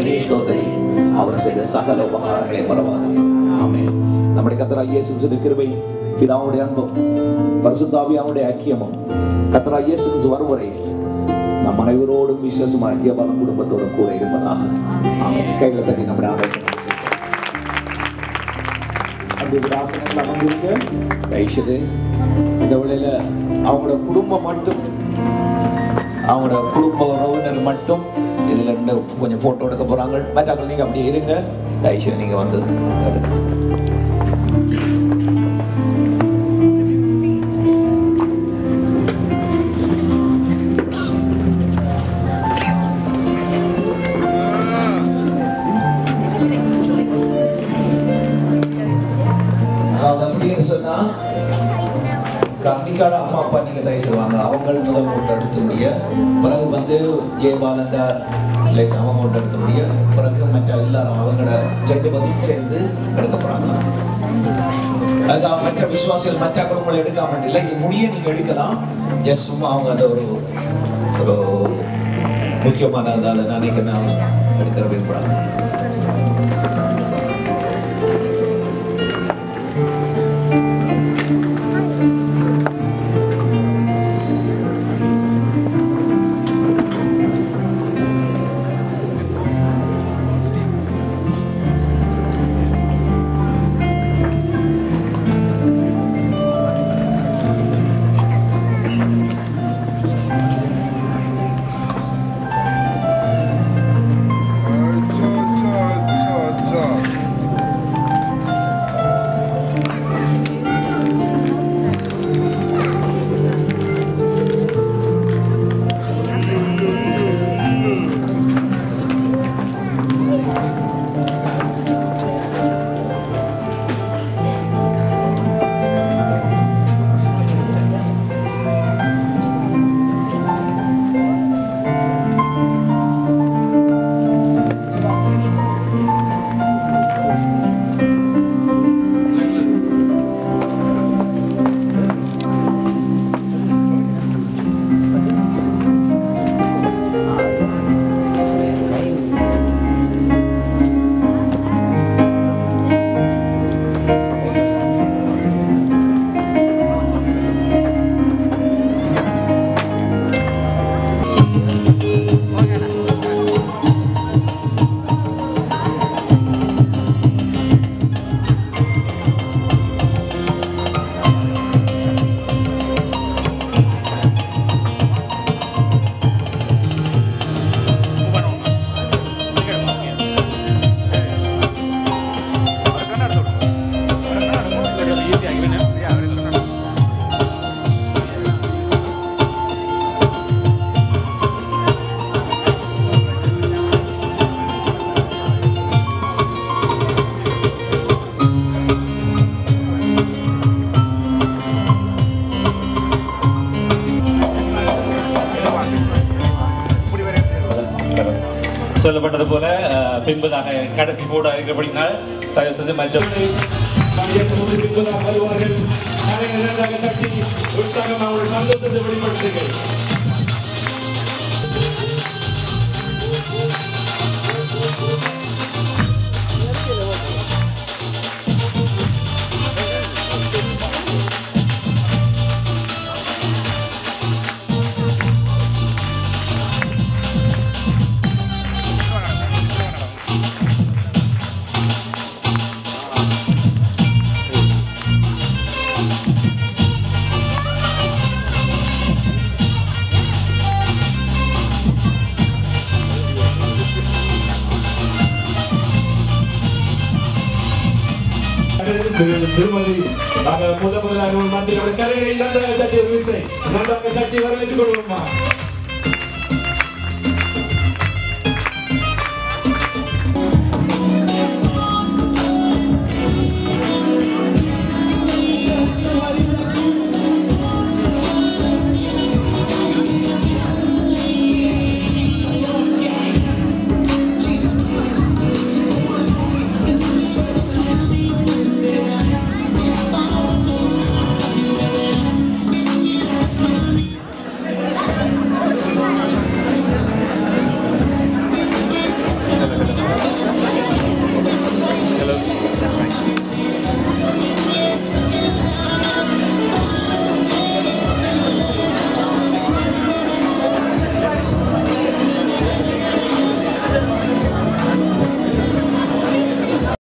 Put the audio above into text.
ஸ்தோத்தரி ஸ்தோத்தரி அவர் செய்த சகல உபகாரங்களை மறவாதே ஆமென் நம்முடைய கத்தரா இயேசு கிருபை பிதாவுடைய அன்பும் பரிசுத்தாவியாவுடைய ஐக்கியமும் கத்தரா இயேசு வரும் வரை நம் அனைவரோடும் விசேஷமாக ஜெபலம் குடும்பத்தோடும் கூட இருப்பதாக ஆமென் கைகளை தட்டி நம்முடைய ஆண்டவருக்கு நன்றி அந்த ஆசனங்கள் அமர்ந்திருக்க கைஷது இந்த வேளையில அவங்களோட குடும்பம் மட்டும் அவங்களோட குடும்ப உறவினர் மட்டும் இதுல இருந்து கொஞ்சம் போட்டோ எடுக்க போறாங்க மற்றவங்க நீங்க அப்படியே இருங்க கைஷது நீங்க வந்து எடுங்க அதாவது அப்படின்னு சொன்னா கன்னிக்காட அம்மா அப்பா நீங்க தயவு செய்வாங்க அவங்க முதல் ஓட்டு எடுத்து முடிய பிறகு வந்து ஜெயபாலண்டா இல்லை சமம் ஓட்டு எடுத்து முடிய பிறகு மற்ற எல்லாரும் அவங்களோட ரெண்டு பதில் சேர்ந்து எடுக்க போறாங்க அதுக்காக மற்ற விசுவாசிகள் மற்ற குடும்பங்களை எடுக்காம இல்லை இது முடிய நீங்க எடுக்கலாம் ஜஸ்ட் சும்மா அவங்க அந்த ஒரு ஒரு முக்கியமான அதை நினைக்க நான் எடுக்கிற விரும்புறாங்க சொல்லப்பட்டது போல அஹ், பின்பதாக கடைசி போட இருக்கிறபடினால் தயவு செய்து மற்ற வருவார்கள் இரண்டாக தட்டி உற்சாகம் அவர்கள் சந்தோஷத்தை வெளிப்படுத்துங்கள் திரு- திருமதி நாங்கள் முத முதலாக மத்திய கரையை நன்றாக தட்டி ஒரு விசை நன்றாக தட்டி வரவேற்றுக் கொள்வோமா